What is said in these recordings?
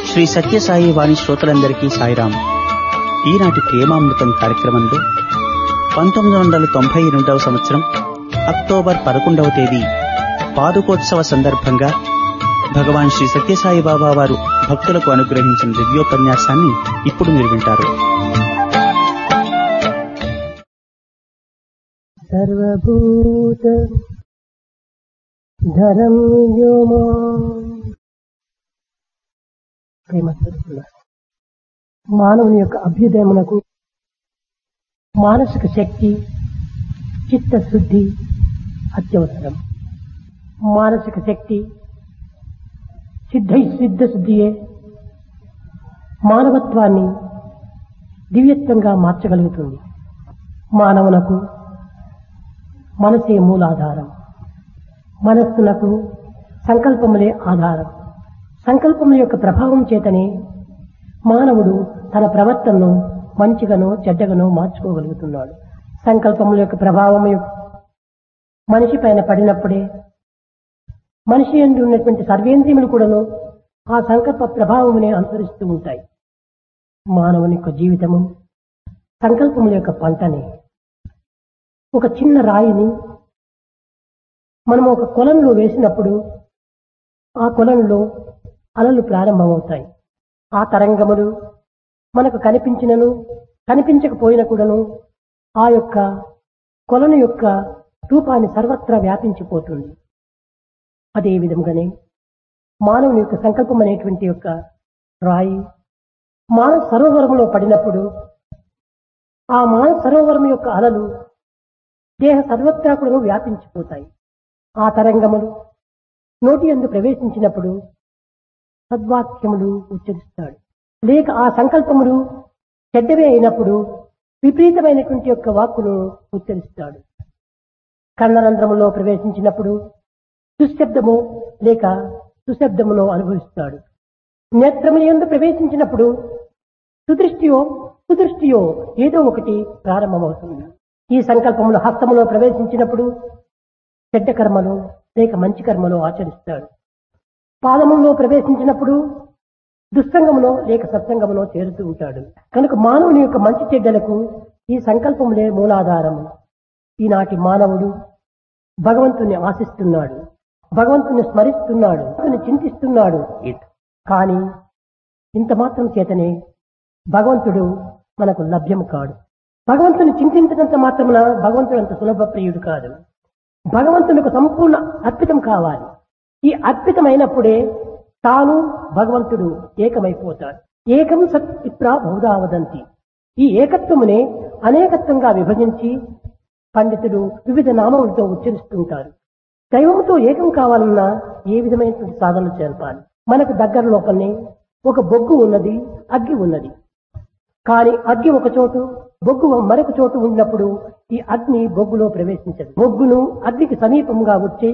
శ్రీ సత్యసాయి వాణి శ్రోతలందరికీ సాయిరాం ఈనాటి ప్రేమామృతం కార్యక్రమంలో పంతొమ్మిది వందల తొంభై రెండవ సంవత్సరం అక్టోబర్ పదకొండవ తేదీ పాదుకోత్సవ సందర్భంగా భగవాన్ శ్రీ సత్యసాయి బాబా వారు భక్తులకు అనుగ్రహించిన దివ్యోపన్యాసాన్ని ఇప్పుడు మీరు వింటారు సర్వభూత ధరం వ్యోమా ప్రేమస్వరూపులారా, మానవుని యొక్క అభ్యుదయమునకు మానసిక శక్తి చిత్తశుద్ధి అత్యవసరం మానసిక శక్తి సిద్ధ సిద్ధశుద్ధియే మానవత్వాన్ని దివ్యత్వంగా మార్చగలుగుతుంది మానవునకు మనసే మూలాధారం మనస్సునకు సంకల్పములే ఆధారం సంకల్పముల యొక్క ప్రభావం చేతనే మానవుడు తన ప్రవర్తనను మంచిగానో చెడ్డగానో మార్చుకోగలుగుతున్నాడు సంకల్పముల యొక్క ప్రభావం యొక్క- మనిషి పైన పడినప్పుడే మనిషి ఎందు ఉన్నటువంటి సర్వేంద్రియములు కూడాను ఆ సంకల్ప ప్రభావమునే అనుసరిస్తూ ఉంటాయి మానవుని యొక్క జీవితము సంకల్పముల యొక్క పంటనే ఒక చిన్న రాయిని మనం ఒక కొలంలో వేసినప్పుడు ఆ కొలంలో అలలు ప్రారంభమవుతాయి ఆ తరంగములు మనకు కనిపించినను కనిపించకపోయిన కూడాను ఆ యొక్క కొలను యొక్క రూపాన్ని సర్వత్రా వ్యాపించిపోతుంది అదే విధంగానే మానవుని యొక్క సంకల్పం అనేటువంటి యొక్క రాయి మానవ సరోవరంలో పడినప్పుడు ఆ మానవ సరోవరం యొక్క అలలు దేహ సర్వత్రా కూడా వ్యాపించిపోతాయి ఆ తరంగములు నోటి అందు ప్రవేశించినప్పుడు సద్వాక్యములు ఉచ్చరిస్తాడు లేక ఆ సంకల్పములు చెడ్డవే అయినప్పుడు విపరీతమైనటువంటి యొక్క వాక్కును ఉచ్చరిస్తాడు కర్ణరంధ్రములో ప్రవేశించినప్పుడు దుశ్శబ్దము లేక సుశబ్దమును అనుభవిస్తాడు నేత్రముల యందు ప్రవేశించినప్పుడు సుదృష్టియో సుదృష్టియో ఏదో ఒకటి ప్రారంభమవుతుంది ఈ సంకల్పములు హస్తములో ప్రవేశించినప్పుడు చెడ్డ కర్మలు లేక మంచి కర్మలు ఆచరిస్తాడు పాదములో ప్రవేశించినప్పుడు దుస్సంగములో లేక సత్సంగములో చేరుతూ ఉంటాడు కనుక మానవుని యొక్క మంచి చెడ్డలకు ఈ సంకల్పములే మూలాధారము ఈనాటి మానవుడు భగవంతుని ఆశిస్తున్నాడు భగవంతుని స్మరిస్తున్నాడు భగవంతుని చింతిస్తున్నాడు కానీ ఇంత మాత్రం చేతనే భగవంతుడు మనకు లభ్యము కాడు భగవంతుని చింతించినంత మాత్రమున భగవంతుడు అంత సులభ ప్రియుడు కాదు భగవంతునికి సంపూర్ణ అర్పితం కావాలి ఈ అర్పితమైనప్పుడే తాను భగవంతుడు ఏకమైపోతాడు ఏకం సత్ విప్రా బహుదా వదంతి ఈ ఏకత్వమునే అనేకత్వంగా విభజించి పండితులు వివిధ నామములతో ఉచ్చరిస్తుంటారు దైవంతో ఏకం కావాలన్నా ఏ విధమైనటువంటి సాధనలు చేరపాలి మనకు దగ్గర లోపలనే ఒక బొగ్గు ఉన్నది అగ్గి ఉన్నది కానీ అగ్గి ఒక చోటు బొగ్గు మరొక చోటు ఉన్నప్పుడు ఈ అగ్ని బొగ్గులో ప్రవేశించదు బొగ్గును అగ్నికి సమీపంగా వచ్చి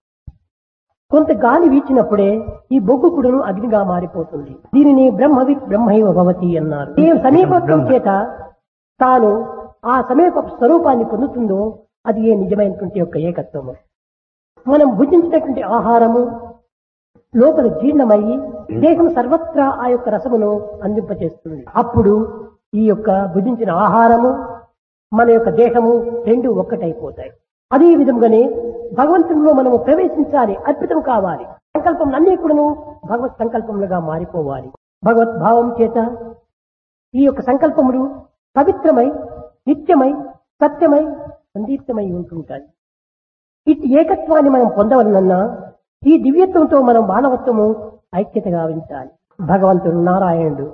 కొంత గాలి వీచినప్పుడే ఈ బొగ్గు కూడాను అగ్నిగా మారిపోతుంది దీనిని బ్రహ్మవి బ్రహ్మైవ భవతి అన్నారు ఈ సమీపత్వం చేత తాను ఆ సమీప స్వరూపాన్ని పొందుతుందో అది ఏ నిజమైనటువంటి యొక్క ఏకత్వము మనం భుజించినటువంటి ఆహారము లోపల జీర్ణమయ్యి దేహం సర్వత్రా ఆ యొక్క రసమును అందింపచేస్తుంది అప్పుడు ఈ యొక్క భుజించిన ఆహారము మన యొక్క దేహము రెండు ఒక్కటైపోతాయి అదే విధంగానే భగవంతునిలో మనము ప్రవేశించాలి అద్భుతం కావాలి సంకల్పం అన్ని కూడాను భగవత్ సంకల్పములుగా మారిపోవాలి భగవత్ భావం చేత ఈ యొక్క సంకల్పములు పవిత్రమై నిత్యమై సత్యమై సందీప్తమై ఉంటుంటాయి ఇటు ఏకత్వాన్ని మనం పొందవలనన్నా ఈ దివ్యత్వంతో మనం మానవత్వము ఐక్యత గావించాలి భగవంతుడు నారాయణుడు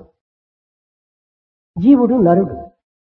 జీవుడు నరుడు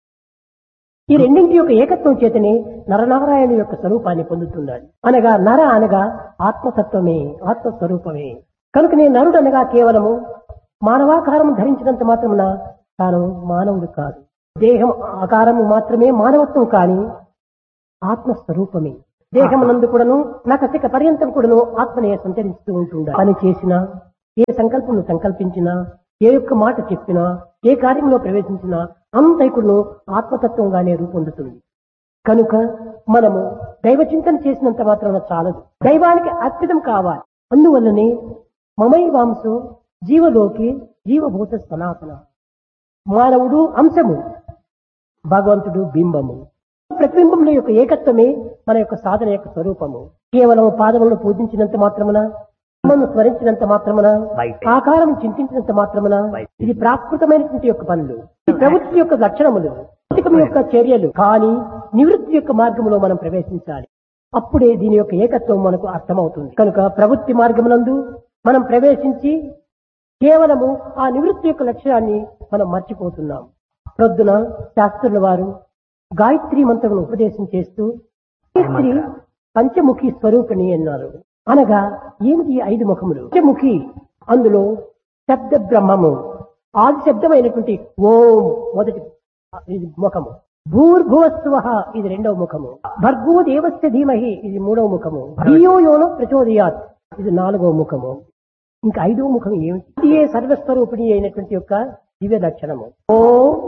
ఈ రెండింటి యొక్క ఏకత్వం చేతనే నరనారాయణ యొక్క స్వరూపాన్ని పొందుతున్నాడు అనగా నర అనగా ఆత్మతత్వమే ఆత్మస్వరూపమే కనుకనే నరుడు అనగా కేవలము మానవాకారం ధరించినంత మాత్రమున తాను మానవుడు కాదు దేహం ఆకారము మాత్రమే మానవత్వం కాని ఆత్మస్వరూపమే దేహమునందు కూడాను నకసిక పర్యంతం కూడాను ఆత్మనే సంచరిస్తూ ఉంటుండ పని చేసినా ఏ సంకల్పం సంకల్పించినా ఏ యొక్క మాట చెప్పినా ఏ కార్యంలో ప్రవేశించినా అంతైకుడును ఆత్మతత్వంగానే రూపొందుతుంది కనుక మనము దైవ చింతన చేసినంత మాత్రాన చాలదు దైవానికి అర్పితం కావాలి అందువల్లనే మమై వాంసు జీవలోకి జీవభూత సనాతన మానవుడు అంశము భగవంతుడు బింబము ప్రతిబింబముల యొక్క ఏకత్వమే మన యొక్క సాధన యొక్క స్వరూపము కేవలం పాదములను పూజించినంత మాత్రమున నామమును స్మరించినంత మాత్రమున ఆకారం చింతించినంత మాత్రమున ఇది ప్రాకృతమైనటువంటి యొక్క పనులు ఈ ప్రవృత్తి యొక్క లక్షణములు భౌతికం యొక్క చర్యలు కానీ నివృత్తి యొక్క మార్గములో మనం ప్రవేశించాలి అప్పుడే దీని యొక్క ఏకత్వం మనకు అర్థమవుతుంది కనుక ప్రవృత్తి మార్గమునందు మనం ప్రవేశించి కేవలము ఆ నివృత్తి యొక్క లక్ష్యాన్ని మనం మర్చిపోతున్నాం ప్రొద్దున శాస్త్రుల వారు గాయత్రి మంత్రమును ఉపదేశం చేస్తూ గాయత్రి పంచముఖి స్వరూపిణి అన్నారు అనగా ఏమిటి ఈ ఐదు ముఖములు పంచముఖి అందులో శబ్ద బ్రహ్మము ఆది శబ్దమైనటువంటి ఓం మొదటి ఇది ముఖము భూర్భువస్వ ఇది రెండవ ముఖము భర్గో దేవస్య ధీమహి ఇది మూడవ ముఖము ధియో యోనో ప్రచోదయాత్ ఇది నాలుగవ ముఖము ఇంకా ఐదవ ముఖం ఏమిటి ఇది ఏ సర్వస్వరూపిణి అయినటువంటి యొక్క దివ్య లక్షణము ఓ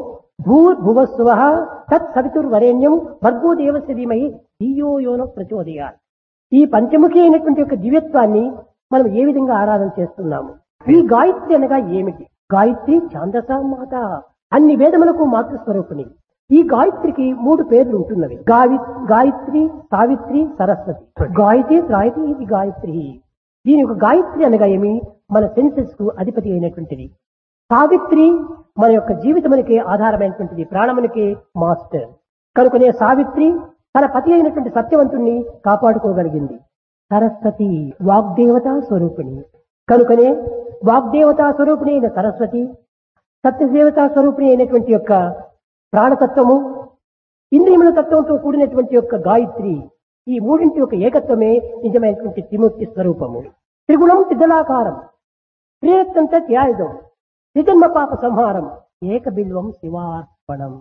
భూర్భువస్వ తత్ సవితుర్వరేణ్యం భర్గో దేవస్య ధీమహి ధియో యోనో ప్రచోదయాత్ ఈ పంచముఖి అయినటువంటి యొక్క దివ్యత్వాన్ని మనం ఏ విధంగా ఆరాధన చేస్తున్నాము ఈ గాయత్రి అనగా ఏమిటి గాయత్రి ఛాందస మాత అన్ని వేదములకు మాతృస్వరూపిణి ఈ గాయత్రికి మూడు పేర్లు ఉంటున్నవి గావి గాయత్రి సావిత్రి సరస్వతి గాయత్రి త్రాయతి ఇది గాయత్రి దీని యొక్క గాయత్రి అనగా ఏమి మన సెన్సెస్ కు అధిపతి అయినటువంటిది సావిత్రి మన యొక్క జీవితమునికి ఆధారమైనటువంటిది ప్రాణమునికి మాస్టర్ కనుకనే సావిత్రి తన పతి అయినటువంటి సత్యవంతుణ్ణి కాపాడుకోగలిగింది సరస్వతి వాగ్దేవతా స్వరూపిణి కనుకనే వాగ్దేవతా స్వరూపిణి అయిన సరస్వతి సత్యదేవతా స్వరూపిణి అయినటువంటి యొక్క ప్రాణతత్వము ఇంద్రియముల తత్వంతో కూడినటువంటి యొక్క గాయత్రి ఈ మూడింటి యొక్క ఏకత్వమే నిజమైనటువంటి త్రిమూర్తి స్వరూపము త్రిగుణం త్రిదలాకారం త్రిరత్నంత త్యాయుధం త్రిజన్మ పాప సంహారం ఏకబిల్వం శివార్పణం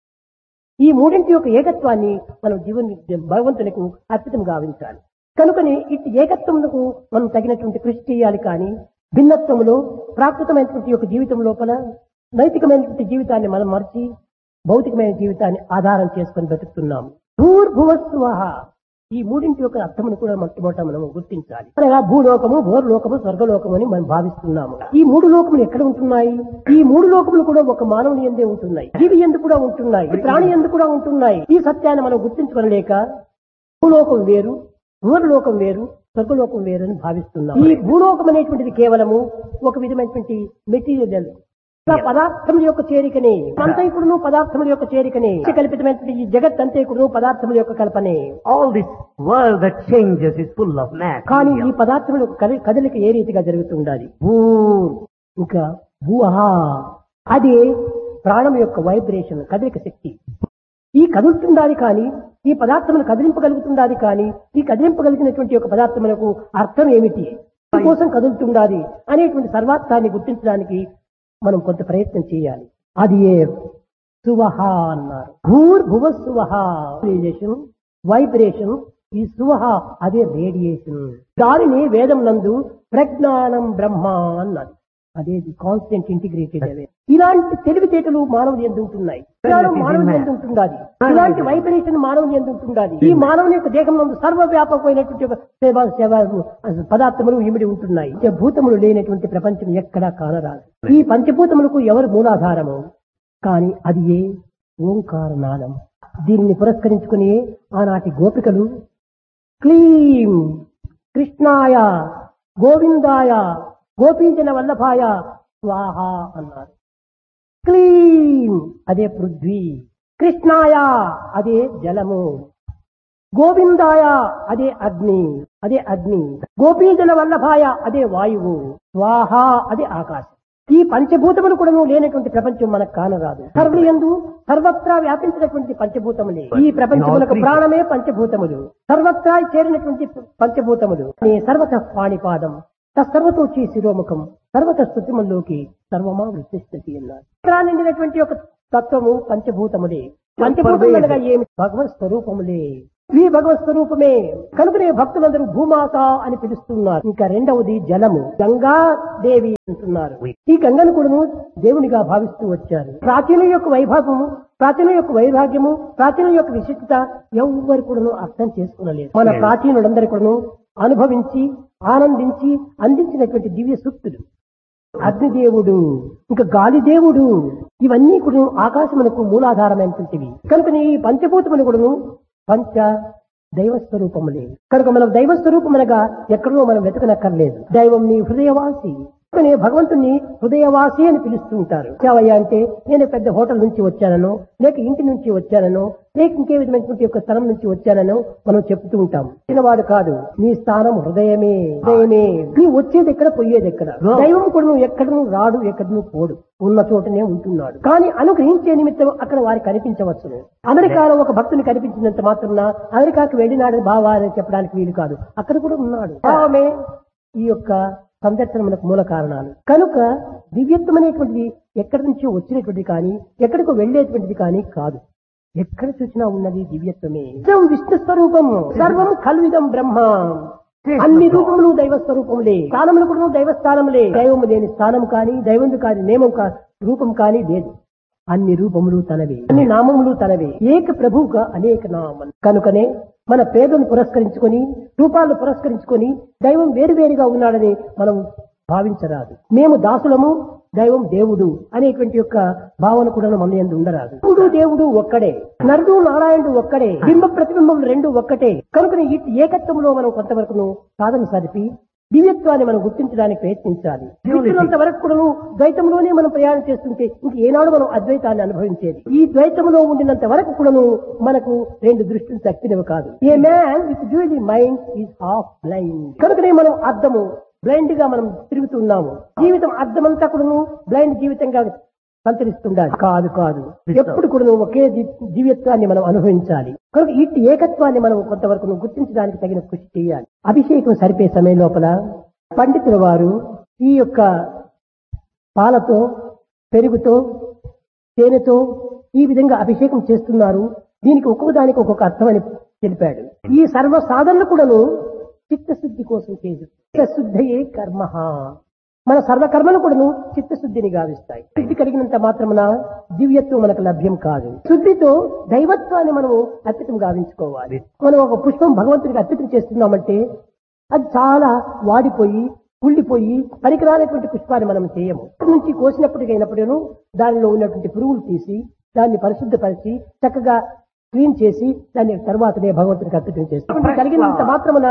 ఈ మూడింటి యొక్క ఏకత్వాన్ని మనం జీవన్ భగవంతునికి అర్పితం గావించాలి కనుకని ఇట్టి ఏకత్వములకు మనం తగినటువంటి కృషి చేయాలి కానీ భిన్నత్వములో ప్రాకృతమైనటువంటి యొక్క జీవితం లోపల నైతికమైనటువంటి జీవితాన్ని మనం మర్చి భౌతికమైన జీవితాన్ని ఆధారం చేసుకొని బ్రతుకుతున్నాం భూర్భువస్వహ ఈ మూడింటి యొక్క అర్థమును కూడా మొట్టమొదట మనం గుర్తించాలి అనగా భూలోకము భోర్లోకము స్వర్గలోకము అని మనం భావిస్తున్నాము ఈ మూడు లోకములు ఎక్కడ ఉంటున్నాయి ఈ మూడు లోకములు కూడా ఒక మానవుని ఎందే ఉంటున్నాయి జీవి ఎందు కూడా ఉంటున్నాయి ఈ ప్రాణి ఎందు కూడా ఉంటున్నాయి ఈ సత్యాన్ని మనం గుర్తించుకోలేక భూలోకం వేరు భూలోకం వేరు స్వర్గలోకం వేరు అని భావిస్తున్నాం ఈ భూలోకం అనేటువంటిది కేవలము ఒక విధమైనటువంటి మెటీరియల్ పదార్థముల యొక్క చేరికనే అంతైకుడును పదార్థముల యొక్క చేరికనే కల్పితమైనటువంటి ఈ జగత్ అంతైకుడును పదార్థముల యొక్క కల్పనే All this world that changes is full of కానీ ఈ matter. పదార్థముల యొక్క కదలి- కదలిక ఏ రీతిగా జరుగుతుండాలి భూ ఇంకా భూహా అది ప్రాణం యొక్క వైబ్రేషన్ కదలిక శక్తి ఈ కదులుతుండాలి కానీ ఈ పదార్థమును కదిలింపగలుగుతుండాలి కానీ ఈ కదిలింపగలిగినటువంటి యొక్క పదార్థములకు అర్థం ఏమిటి కోసం కదులుతుండాలి అనేటువంటి సర్వార్థాన్ని గుర్తించడానికి మనం కొంత ప్రయత్నం చేయాలి అది ఏ సువహ అన్నారు భూర్భువ సువహ రేడియేషన్ వైబ్రేషన్ ఈ సువహ అదే రేడియేషన్ దానిని వేదం నందు ప్రజ్ఞానం బ్రహ్మ అన్నారు అదే కాన్స్టెంట్ ఇంటిగ్రేటెడ్ అవే ఇలాంటి తెలివితేటలు మానవుని ఎందు ఉంటున్నాయి జ్ఞానం మానవుని ఎందు ఉంటుండాలి ఇలాంటి వైబ్రేషన్ మానవుని ఎందు ఉంటుండాలి ఈ మానవుని యొక్క దేహం నందు సర్వవ్యాపకమైనటువంటి ఒక సేవ సేవ పదార్థములు ఇమిడి ఉంటున్నాయి ఇక భూతములు లేనటువంటి ప్రపంచం ఎక్కడా కానరాదు ఈ పంచభూతములకు ఎవరు మూలాధారము కానీ అది ఏ ఓంకారనాదం దీనిని పురస్కరించుకుని ఆనాటి గోపికలు క్లీం కృష్ణాయ గోవిందాయ గోపీజన వల్లభాయ స్వాహ అన్నారు క్లీం అదే పృథ్వీ కృష్ణాయ అదే జలము గోవిందాయ అదే అగ్ని అదే అగ్ని గోపీజన వల్లభాయ అదే వాయువు స్వాహ అదే ఆకాశం ఈ పంచభూతములు కూడా లేనటువంటి ప్రపంచం మనకు కానరాదు సర్వయందు సర్వత్రా వ్యాపించినటువంటి పంచభూతములే ఈ ప్రపంచములకు ప్రాణమే పంచభూతములు సర్వత్రా చేరినటువంటి పంచభూతములు నీ సర్వత పాణిపాదం తత్సర్వతోచి శిరోముఖం సర్వత స్థుతిముల్లోకి సర్వమా వృత్తిస్థితి అన్నారు ఇక్కడ నిండినటువంటి ఒక తత్వము పంచభూతములే పంచభూతములు అనగా ఏమి భగవత్ స్వరూపములే ఈ భగవత్ స్వరూపమే కనుకనే భక్తులందరూ భూమాత అని పిలుస్తున్నారు ఇంకా రెండవది జలము గంగా దేవి అంటున్నారు ఈ గంగను కూడాను దేవునిగా భావిస్తూ వచ్చారు ప్రాచీన యొక్క వైభాగము ప్రాచీన యొక్క వైరాగ్యము ప్రాచీన యొక్క విశిష్టత ఎవ్వరు కూడాను అర్థం చేసుకునలేదు మన ప్రాచీనులందరూ కూడాను అనుభవించి ఆనందించి అందించినటువంటి దివ్య సూక్తులు అగ్నిదేవుడు ఇంకా గాలి దేవుడు ఇవన్నీ కూడా ఆకాశమునకు మూలాధారమైనటువంటివి కనుక ఈ పంచభూతములు కూడాను పంచ దైవ స్వరూపములే కనుక మనం దైవ స్వరూపమనగా ఎక్కడో మనం వెతకనక్కర్లేదు దైవం నీ హృదయవాసి కనుకనే భగవంతుని హృదయవాసి అని పిలుస్తూ ఉంటారు చావయ్య అంటే నేను పెద్ద హోటల్ నుంచి వచ్చానను లేక ఇంటి నుంచి వచ్చానను లేక ఇంకే విధమైనటువంటి యొక్క స్థలం నుంచి వచ్చానను మనం చెప్తూ ఉంటాం చిన్నవాడు కాదు నీ స్థానం హృదయమే హృదయమే నీ వచ్చేది ఎక్కడ పోయేది ఎక్కడ దైవం కూడా నువ్వు ఎక్కడను రాడు ఎక్కడను పోడు ఉన్న చోటనే ఉంటున్నాడు కానీ అనుగ్రహించే నిమిత్తం అక్కడ వారికి కనిపించవచ్చును అమెరికాలో ఒక భక్తుని కనిపించినంత మాత్రం అమెరికాకు వెళ్ళినాడని బావా అని చెప్పడానికి వీలు కాదు అక్కడ కూడా ఉన్నాడు భావమే ఈ యొక్క సందర్శనములకు మూల కారణాలు కనుక దివ్యత్వం అనేటువంటిది ఎక్కడి నుంచో వచ్చినటువంటిది కానీ ఎక్కడికో వెళ్ళేటువంటిది కానీ కాదు ఎక్కడ చూసినా ఉన్నది దివ్యత్వమే ఇదం విష్ణు స్వరూపం సర్వం కల్విదం బ్రహ్మ అన్ని రూపములు దైవ స్వరూపములే స్థానములు కూడా దైవ స్థానములే దైవము లేని స్థానం కానీ దైవము కాని నియమం కా రూపం కానీ లేదు అన్ని రూపములు తనవే అన్ని నామములు తనవే ఏక ప్రభువుగా అనేక నామం కనుకనే మన పేదను పురస్కరించుకొని రూపాలను పురస్కరించుకొని దైవం వేరువేరుగా ఉన్నాడని మనం భావించరాదు మేము దాసులము దైవం దేవుడు అనేటువంటి యొక్క భావన కూడా మన ఎందు ఉండరాదు దేవుడు దేవుడు ఒక్కడే నరుడు నారాయణుడు ఒక్కడే బింబ ప్రతిబింబం రెండు ఒక్కటే కనుక ఈ ఏకత్వంలో మనం కొంతవరకు సాధన సరిపి దివ్యత్వాన్ని మనం గుర్తించడానికి ప్రయత్నించాలి మిత్రులంత వరకు కూడా ద్వైతంలోనే మనం ప్రయాణం చేస్తుంటే ఇంక ఏనాడు మనం అద్వైతాన్ని అనుభవించేది ఈ ద్వైతంలో ఉండినంత వరకు కూడాను మనకు రెండు దృష్టిలు తప్పినవి కాదు a man with duly mind is half blind కనుకనే మనం అర్థము బ్లైండ్ గా మనం తిరుగుతున్నాము జీవితం అర్థమంతా కూడాను బ్లైండ్ జీవితంగా సంచరిస్తుండాలి కాదు కాదు ఎప్పుడు కూడా ఒకే జీ- దివ్యత్వాన్ని మనం అనుభవించాలి కనుక ఇట్టి ఏకత్వాన్ని మనం కొంతవరకు గుర్తించడానికి తగిన కృషి చేయాలి అభిషేకం సరిపే సమయం లోపల పండితుల వారు ఈ యొక్క పాలతో పెరుగుతో తేనెతో ఈ విధంగా అభిషేకం చేస్తున్నారు దీనికి ఒక్కొక్క దానికి ఒక్కొక్క అర్థం అని తెలిపాడు ఈ సర్వ సాధనలు కూడాను చిత్తశుద్ధి కోసం చేసి చిత్తశుద్ధయే కర్మ మన సర్వకర్మలు కూడాను చిత్తశుద్ధిని గావిస్తాయి శుద్ధి కలిగినంత మాత్రమున దివ్యత్వం మనకు లభ్యం కాదు శుద్ధితో దైవత్వాన్ని మనము అర్పితం గావించుకోవాలి మనం ఒక పుష్పం భగవంతునికి అర్పితం చేస్తున్నామంటే అది చాలా వాడిపోయి కుళ్ళిపోయి పనికిరానటువంటి పుష్పాన్ని మనం చేయము ఇక్కడి నుంచి కోసినప్పటికైనప్పుడూ దానిలో ఉన్నటువంటి పురుగులు తీసి దాన్ని పరిశుద్ధపరిచి చక్కగా క్లీన్ చేసి దాన్ని తర్వాతనే భగవంతునికి అర్పితం చేస్తాం కలిగినంత మాత్రమున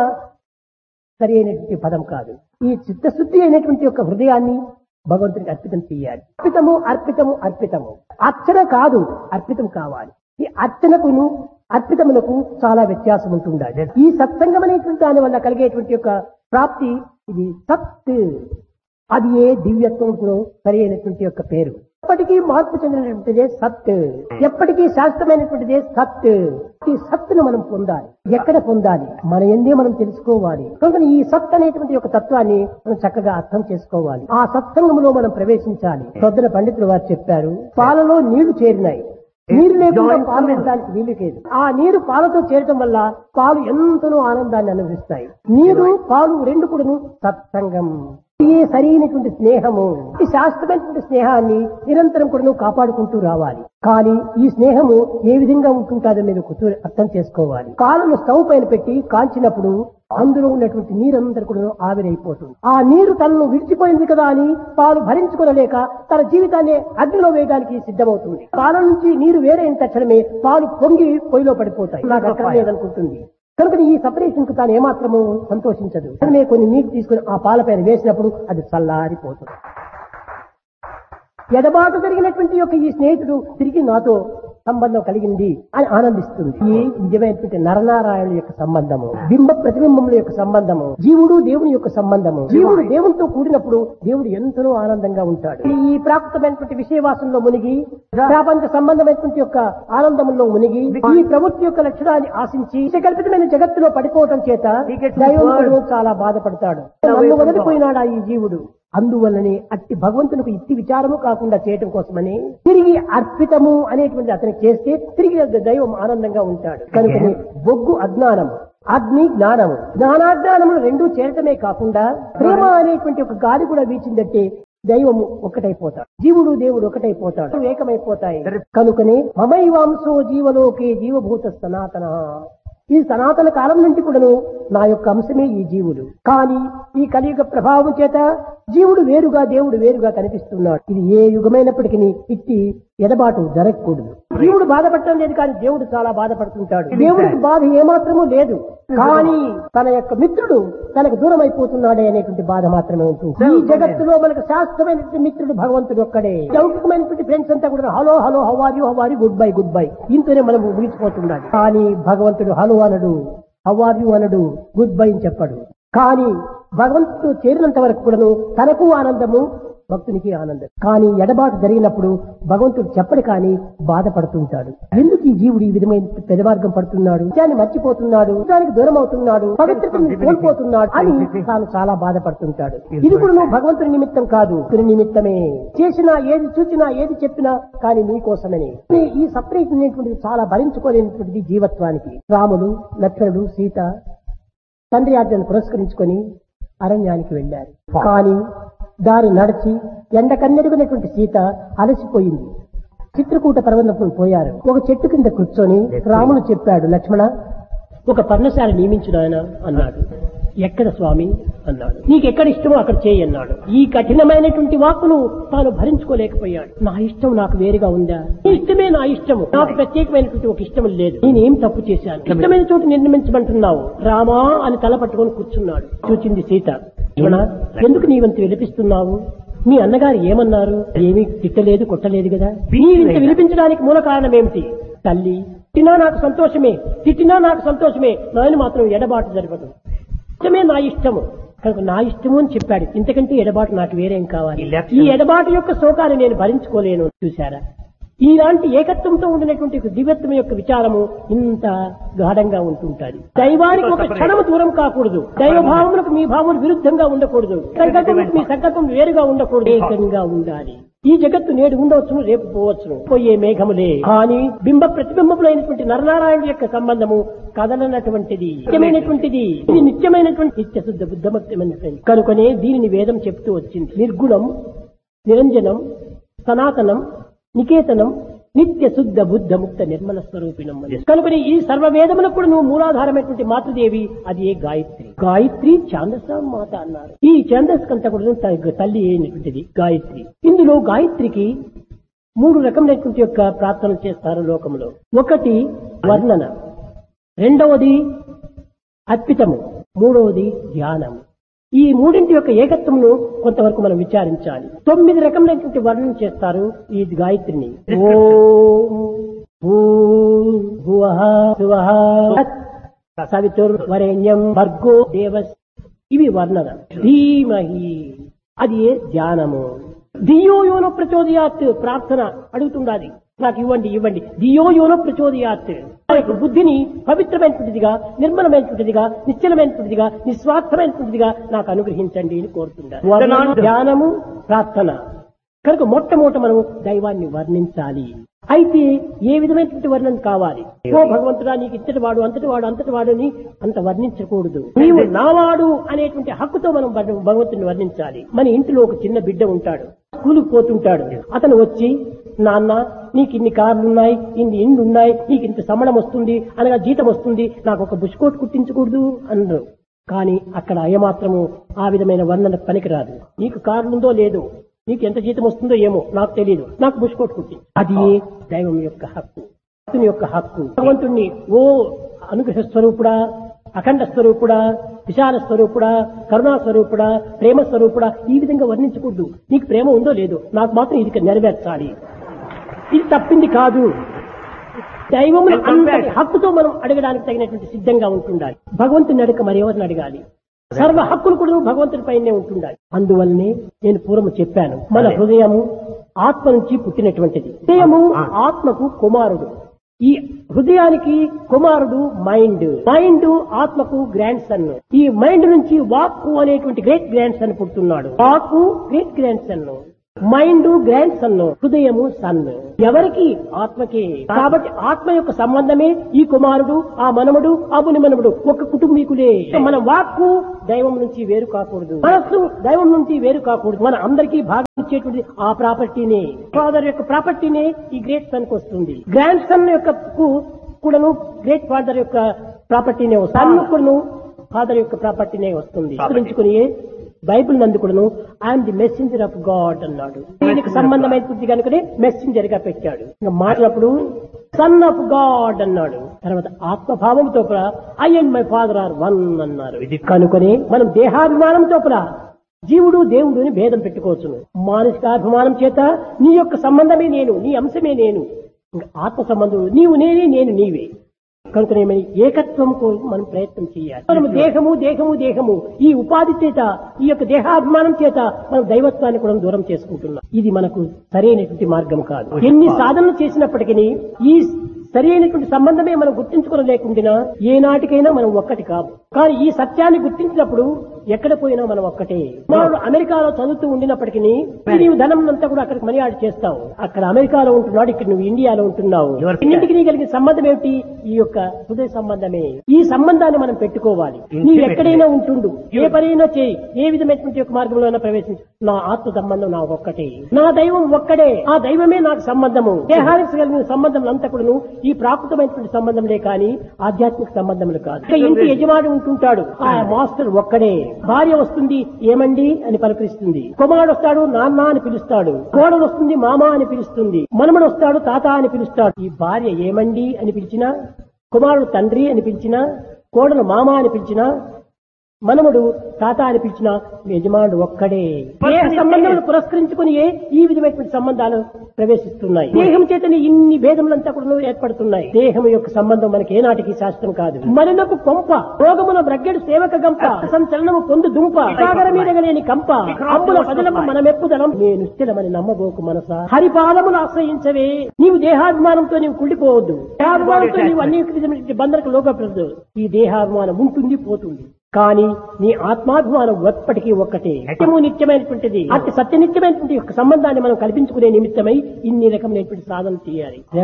సరి అయినటువంటి పదం కాదు ఈ చిత్తశుద్ధి అయినటువంటి యొక్క హృదయాన్ని భగవంతునికి అర్పితం చేయాలి అర్పితము అర్పితము అర్పితము అర్చన కాదు అర్పితం కావాలి ఈ అర్చనకును అర్పితములకు చాలా వ్యత్యాసం ఉంటుండాలి ఈ సత్సంగం అనేటువంటి దాని వల్ల కలిగేటువంటి యొక్క ప్రాప్తి ఇది సత్ అది ఏ దివ్యత్వంకు సరి అయినటువంటి యొక్క పేరు ఎప్పటికీ మార్పు చెందినటువంటిదే సత్ ఎప్పటికీ శాస్త్రమైనటువంటిదే సత్ ఈ సత్తును మనం పొందాలి ఎక్కడ పొందాలి మన ఎందే మనం తెలుసుకోవాలి కనుక ఈ సత్ అనేటువంటి ఒక తత్వాన్ని మనం చక్కగా అర్థం చేసుకోవాలి ఆ సత్సంగంలో మనం ప్రవేశించాలి పొద్దున పండితులు వారు చెప్పారు పాలలో నీళ్లు చేరినాయి నీరు లేకుండా పాలు పెట్టడానికి వీలు లేదు ఆ నీరు పాలతో చేరటం వల్ల పాలు ఎంతనో ఆనందాన్ని అనుభవిస్తాయి నీరు పాలు రెండు కూడాను సత్సంగం ఈ సరైనటువంటి స్నేహము ఈ శాస్త్రమైనటువంటి స్నేహాన్ని నిరంతరం కూడా నువ్వు కాపాడుకుంటూ రావాలి కానీ ఈ స్నేహము ఏ విధంగా ఉంటుంటాదో మీరు కూర్చొని అర్థం చేసుకోవాలి పాలను స్టవ్ పైన పెట్టి కాల్చినప్పుడు అందులో ఉన్నటువంటి నీరందరూ కూడా ఆవిరైపోతుంది ఆ నీరు తనను విడిచిపోయింది కదా అని పాలు భరించుకోలేక తన జీవితాన్ని అగ్నిలో వేయడానికి సిద్ధమవుతుంది పాల నుంచి నీరు వేరైన తక్షణమే పాలు పొంగి పొయ్యిలో పడిపోతాయి నాకు అక్కడ లేదనుకుంటుంది కనుక ఈ సపరేషన్ కు తాను ఏమాత్రము సంతోషించదు వెంటనే కొన్ని నీరు తీసుకుని ఆ పాల పైన వేసినప్పుడు అది చల్లారిపోతుంది ఎడబాటు జరిగినటువంటి యొక్క ఈ స్నేహితుడు తిరిగి నాతో సంబంధం కలిగింది అని ఆనందిస్తుంది ఈ నిజమైనటువంటి నరనారాయణ యొక్క సంబంధము బింబ ప్రతిబింబముల యొక్క సంబంధము జీవుడు దేవుని యొక్క సంబంధము జీవుడు దేవునితో కూడినప్పుడు దేవుడు ఎంతనో ఆనందంగా ఉంటాడు ఈ ప్రాప్తమైనటువంటి విషయవాసంలో మునిగి ప్రపంచ సంబంధమైనటువంటి యొక్క ఆనందంలో మునిగి ఈ ప్రవృత్తి యొక్క లక్షణాన్ని ఆశించి కల్పితమైన జగత్తులో పడిపోవటం చేత దైవం చాలా బాధపడతాడు నన్ను వదిలిపోయినాడా ఈ జీవుడు అందువల్లనే అట్టి భగవంతునికి ఇట్టి విచారము కాకుండా చేయటం కోసమని తిరిగి అర్పితము అనేటువంటి అతనికి చేస్తే తిరిగి దైవం ఆనందంగా ఉంటాడు కనుక బొగ్గు అజ్ఞానము అగ్ని జ్ఞానము జ్ఞానాజ్ఞానములు రెండూ చేరటమే కాకుండా ప్రేమ అనేటువంటి ఒక గాలి కూడా వీచిందంటే దైవము ఒకటైపోతాడు జీవుడు దేవుడు ఒకటైపోతాడు ఏకమైపోతాయి కనుకనే మమైవాంశో జీవలోకే జీవభూత సనాతన ఈ సనాతన కాలం నుండి కూడాను నా యొక్క అంశమే ఈ జీవుడు కానీ ఈ కలియుగ ప్రభావం చేత జీవుడు వేరుగా దేవుడు వేరుగా కనిపిస్తున్నాడు ఇది ఏ యుగమైనప్పటికీ ఇట్టి ఎడబాటు జరగకూడదు జీవుడు బాధపడటం లేదు కానీ దేవుడు చాలా బాధపడుతుంటాడు దేవుడికి బాధ ఏమాత్రమూ లేదు కానీ తన యొక్క మిత్రుడు తనకు దూరం అయిపోతున్నాడే అనేటువంటి బాధ మాత్రమే ఉంటుంది ఈ జగత్తులో మనకు శాశ్వతమైనటువంటి మిత్రుడు భగవంతుడు ఒక్కడే లౌకికమైనటువంటి ఫ్రెండ్స్ అంతా కూడా హలో హలో హవారి హవారి గుడ్ బై గుడ్ బై ఇంతనే మనం ముగిసిపోతున్నాడు కానీ భగవంతుడు హలో అనడు హవార్యు అనడు గుడ్ బై అని చెప్పడు కానీ భగవంతుడు చేరినంత వరకు కూడాను తనకు ఆనందము భక్తునికి ఆనందం కానీ ఎడబాటు జరిగినప్పుడు భగవంతుడు చెప్పడు కానీ బాధపడుతుంటాడు ఎందుకు ఈ జీవుడు ఈ విధమైన పెదమార్గం పడుతున్నాడు నిత్యాన్ని మర్చిపోతున్నాడు దానికి దూరం అవుతున్నాడు పవిత్రతను కోల్పోతున్నాడు అని తాను చాలా బాధపడుతుంటాడు ఇది కూడా నువ్వు భగవంతుని నిమిత్తం కాదు భక్తుని నిమిత్తమే చేసినా ఏది చూచినా ఏది చెప్పినా కానీ నీ కోసమని ఈ సపరేట్ అనేటువంటిది చాలా భరించుకోలేనటువంటిది జీవత్వానికి రాముడు లక్ష్మణుడు సీత తండ్రి ఆజ్ఞను పురస్కరించుకొని అరణ్యానికి వెళ్లారు కానీ దారి నడిచి ఎండ కన్నెరుగునటువంటి సీత అలసిపోయింది చిత్రకూట పర్వతం పోయారు ఒక చెట్టు కింద కూర్చొని రాముడు చెప్పాడు లక్ష్మణ ఒక పర్ణశాల నియమించిన ఆయన అన్నాడు ఎక్కడ స్వామి అన్నాడు నీకు ఎక్కడ ఇష్టమో అక్కడ చేయి అన్నాడు ఈ కఠినమైనటువంటి వాక్కును తాను భరించుకోలేకపోయాడు నా ఇష్టం నాకు వేరుగా ఉందా నీ ఇష్టమే నా ఇష్టము నాకు ప్రత్యేకమైనటువంటి ఒక ఇష్టం లేదు నేనేం తప్పు చేశాను ఇష్టమైన చోటు నిర్ణయించమంటున్నావు రామా అని తల పట్టుకొని కూర్చున్నాడు చూచింది సీత లక్ష్మణ ఎందుకు నీవంత విలపిస్తున్నావు మీ అన్నగారు ఏమన్నారు ఏమీ తిట్టలేదు కొట్టలేదు కదా నీవింత విలిపించడానికి మూల కారణం ఏమిటి తల్లి తిట్టినా నాకు సంతోషమే తిట్టినా నాకు సంతోషమే నాయన మాత్రం ఎడబాటు జరగదు ఇష్టమే నా ఇష్టము కనుక నా ఇష్టము అని చెప్పాడు ఇంతకంటే ఎడబాటు నాకు వేరేం కావాలి ఈ ఎడబాటు యొక్క శోకాన్ని నేను భరించుకోలేను చూశారా ఇలాంటి ఏకత్వంతో ఉండినటువంటి ఒక దివ్యత్వం యొక్క విచారము ఇంత గాఢంగా ఉంటుంటది దైవానికి ఒక క్షణము దూరం కాకూడదు దైవ భావములకు మీ భావములు విరుద్ధంగా ఉండకూడదు సంకల్పం మీ సంకల్పం వేరుగా ఉండకూడదు ఏకంగా ఉండాలి ఈ జగత్తు నేడు ఉండవచ్చును రేపు పోవచ్చును పోయే మేఘములే కానీ బింబ ప్రతిబింబములైనటువంటి నరనారాయణ యొక్క సంబంధము కదలనటువంటిది నిత్యమైనటువంటిది ఇది నిత్యమైనటువంటి నిత్య శుద్ధ బుద్ధమక్తమైనటువంటి కనుకనే దీనిని వేదం చెప్తూ వచ్చింది నిర్గుణం నిరంజనం సనాతనం నికేతనం నిత్య శుద్ధ బుద్ధ ముక్త నిర్మల స్వరూపిణం అని. కనుకని ఈ సర్వవేదములకు కూడా నువ్వు మూలాధారమైనటువంటి మాతృదేవి అది ఏ గాయత్రి గాయత్రి ఛాందస మాత అన్నారు ఈ ఛాందస్ కంతా కూడా త- తల్లి అయినటువంటిది గాయత్రి ఇందులో గాయత్రికి మూడు రకములైనటువంటి యొక్క ప్రార్థనలు చేస్తారు లోకంలో ఒకటి వర్ణన రెండవది అర్పితము మూడవది ధ్యానము ఈ మూడింటి యొక్క ఏకత్వమును కొంతవరకు మనం విచారించాలి తొమ్మిది రకములైనటువంటి వర్ణన చేస్తారు ఈ గాయత్రిని ఓం భూర్ భువః శువః తత్ సవితుర్వరేణ్యం భర్గో దేవస్ ఇవి వర్ణన ధీమహి అది ఏ ధ్యానము ధియో యోన ప్రచోదయాత్ ప్రార్థన అడుగుతుండాలి నాకు ఇవ్వండి ఇవ్వండి ధియో యోన ప్రచోదయాత్ ఆ యొక్క బుద్ధిని పవిత్రమైనటువంటిదిగా నిర్మలమైనటువంటిదిగా నిశ్చలమైనటువంటిదిగా నిస్వార్థమైనటువంటిదిగా నాకు అనుగ్రహించండి అని కోరుతుండాలి వర్ణన, ధ్యానము ప్రార్థన కనుక మొట్టమొదట మనం దైవాన్ని వర్ణించాలి అయితే ఏ విధమైనటువంటి వర్ణన కావాలి ఓ భగవంతుడా నీకు ఇచ్చటి వాడు అంతటి వాడు అంతటి వాడు అని అంత వర్ణించకూడదు నీవు నావాడు అనేటువంటి హక్కుతో మనం భగ- భగవంతుని వర్ణించాలి మన ఇంటిలో ఒక చిన్న బిడ్డ ఉంటాడు స్కూలుకు పోతుంటాడు అతను వచ్చి నాన్న నీకు ఇన్ని కార్లు ఉన్నాయి ఇన్ని ఇండ్లు ఉన్నాయి నీకు ఇంత సమడం వస్తుంది అనగా జీతం వస్తుంది నాకు ఒక బుష్కోట్ కుట్టించకూడదు అన్నారు కానీ అక్కడ ఏమాత్రము ఆ విధమైన వర్ణన పనికిరాదు నీకు కారుందో లేదో నీకు ఎంత జీతం వస్తుందో ఏమో నాకు తెలియదు నాకు బుష్కోట్ కుట్టి అది దైవం యొక్క హక్కు భక్తుని యొక్క హక్కు భగవంతుణ్ణి ఓ అనుగ్రహ స్వరూపుడా అఖండ స్వరూపుడా విశాల స్వరూపుడా కరుణా స్వరూపుడా ప్రేమ స్వరూపుడా ఈ విధంగా వర్ణించకూడదు నీకు ప్రేమ ఉందో లేదో నాకు మాత్రం ఇది నెరవేర్చాలి ఇది తప్పింది కాదు దైవమును అంతటి హక్కుతో మనం అడగడానికి తగినటువంటి సిద్ధంగా ఉంటుండాలి భగవంతుని అడగ మరెవరిని అడగాలి సర్వ హక్కులు కూడా భగవంతుని పైనే ఉంటుండాలి అందువల్లనే నేను పూర్వం చెప్పాను మన హృదయము ఆత్మ నుంచి పుట్టినటువంటిది హృదయము ఆత్మకు కుమారుడు ఈ హృదయానికి కుమారుడు మైండ్ మైండ్ ఆత్మకు గ్రాండ్ సన్ ఈ మైండ్ నుంచి వాక్కు అనేటువంటి గ్రేట్ గ్రాండ్ సన్ పుట్టున్నాడు వాక్కు great grandson mind grandson హృదయము సన్ ఎవరికి ఆత్మకే కాబట్టి ఆత్మ యొక్క సంబంధమే ఈ కుమారుడు ఆ మనముడు ఆ ముని మనముడు ఒక కుటుంబీకులే మన వాక్కు దైవం నుంచి వేరు కాకూడదు మనస్సు దైవం నుంచి వేరు కాకూడదు మన అందరికీ భాగం ఇచ్చేటువంటి ఆ ప్రాపర్టీనే ఫాదర్ యొక్క ప్రాపర్టీనే ఈ గ్రేట్ సన్ కు వస్తుంది గ్రాండ్ సన్ యొక్క కు కూడాను గ్రేట్ ఫాదర్ యొక్క ప్రాపర్టీనే వస్తుంది అన్నుకును ఫాదర్ యొక్క ప్రాపర్టీనే వస్తుంది గురించుకుని బైబిల్ నందుకుడును I'm the messenger of God అన్నాడు దీనికి సంబంధమైనది కనుకనే మెసెంజర్ గా పెట్టాడు ఇంకా మాట్లాడప్పుడు సన్ ఆఫ్ గాడ్ అన్నాడు తర్వాత ఆత్మభావంతో I and my father are one అన్నారు ఇది కనుకొని మనం దేహాభిమానంతో జీవుడు దేవుడు అని భేదం పెట్టుకోవచ్చును మానసికాభిమానం చేత నీ యొక్క సంబంధమే నేను నీ అంశమే నేను ఇంకా ఆత్మ సంబంధం నీవు నేనే నేను నీవే కనుక ఏమని ఏకత్వం కోసం మనం ప్రయత్నం చేయాలి మనము దేహము దేహము దేహము ఈ ఉపాధి చేత ఈ యొక్క దేహాభిమానం చేత మనం దైవత్వాన్ని కూడా దూరం చేసుకుంటున్నాం ఇది మనకు సరైనటువంటి మార్గం కాదు ఎన్ని సాధనలు చేసినప్పటికీ ఈ సరైనటువంటి సంబంధమే మనం గుర్తించుకోలేకుండా ఏ నాటికైనా మనం ఒక్కటి కాదు కానీ ఈ సత్యాన్ని గుర్తించినప్పుడు ఎక్కడ పోయినా మనం ఒక్కటే మనం అమెరికాలో చదువుతూ ఉండినప్పటికీ నీవు ధనం అంతా కూడా అక్కడికి మనియాడు చేస్తావు అక్కడ అమెరికాలో ఉంటున్నాడు ఇక్కడ నువ్వు ఇండియాలో ఉంటున్నావు Your- ఇన్నింటికి నీ కలిగిన సంబంధం ఏమిటి ఈ యొక్క హృదయ సంబంధమే ఈ సంబంధాన్ని మనం పెట్టుకోవాలి నీవు ఎక్కడైనా ఉంటుండు ఏ పనైనా చేయి ఏ విధమైనటువంటి యొక్క మార్గంలో ప్రవేశించు నా ఆత్మ సంబంధం నా ఒక్కటే నా దైవం ఒక్కడే ఆ దైవమే నాకు సంబంధము దేహానికి కలిగిన సంబంధం అంతకుడును ఈ ప్రాకృతమైనటువంటి సంబంధంలే కానీ ఆధ్యాత్మిక సంబంధములు కాదు ఇక ఇంటి యజమాని ఉంటుంటాడు ఆ మాస్టర్ ఒక్కడే భార్య వస్తుంది ఏమండి అని పలకరిస్తుంది కుమారుడు వస్తాడు నాన్న అని పిలుస్తాడు కోడలు వస్తుంది మామ అని పిలుస్తుంది మనమడు వస్తాడు తాత అని పిలుస్తాడు ఈ భార్య ఏమండి అని పిలిచినా కుమారుడు తండ్రి అని పిలిచినా కోడలు మామ అని పిలిచినా మనముడు తాత అని పిలిచిన యజమానుడు ఒక్కడే దేహ సంబంధములు పురస్కరించుకుని ఈ విధమైనటువంటి సంబంధాలు ప్రవేశిస్తున్నాయి దేహం చేతనే ఇన్ని భేదములంతా కూడా ఏర్పడుతున్నాయి దేహం యొక్క సంబంధం మనకి ఏనాటికి శాస్త్రం కాదు మరినకు కొంప రోగమున బ్రగ్గెడు సేవక గంప సంచలనము పొందు దుంప సాగర మీద లేని కంప అప్పుల ప్రజలకు మనమెప్పుదనం నేను స్థిరమని నమ్మబోకు మనస హరిపాదములు ఆశ్రయించవే నీవు దేహాభిమానంతో నీవు కుళ్ళిపోవద్దు దేహాభిమానంతో నీవు అన్ని విధమైనటువంటి బంధనకు లోకపడదు ఈ దేహాభిమానం ఉంటుంది పోతుంది కానీ నీ ఆత్మాభిమానం ఎప్పటికీ ఒక్కటే నిత్యము నిత్యమైనటువంటిది అతి సత్య నిత్యమైనటువంటి యొక్క సంబంధాన్ని మనం కల్పించుకునే నిమిత్తమై ఇన్ని రకమైనటువంటి సాధన చేయాలి